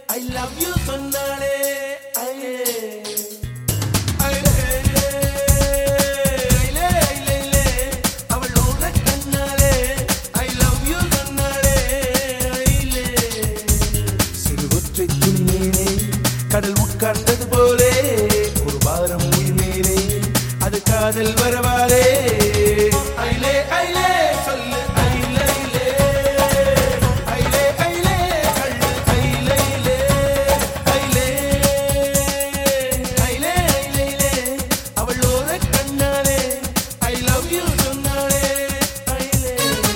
I love you சொன்னாலே ஐயே அவளோட கண்ணாலே ஐ லவ் யூ சொன்னாலே சிறு ஒற்றை துணிமேனே கடல் உட்கார்ந்தது போலே ஒரு வாரம் உயிர் மேலே அது காதல் வரவாலே ஐலே ஐலே சொல்லு ஐலே ஐலே ஐலே ஐலே கள்ளு ஐலே ஐலே ஐலே ஐலே ஐலே அவளோட கண்ணாலே ஐ லவ் யூ சொன்னாலே ஐலே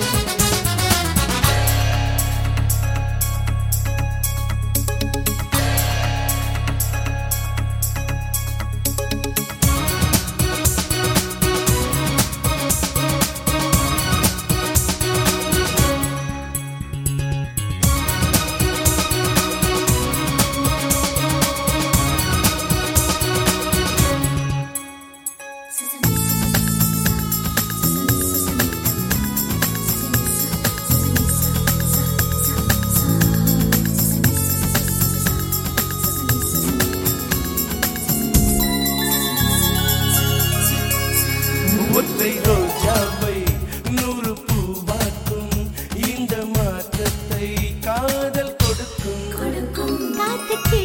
ஒற்றை ரோஜாவை நூறு பூவாக்கும் இந்த மாற்றத்தை காதல் கொடுக்கும் காத்துக்கு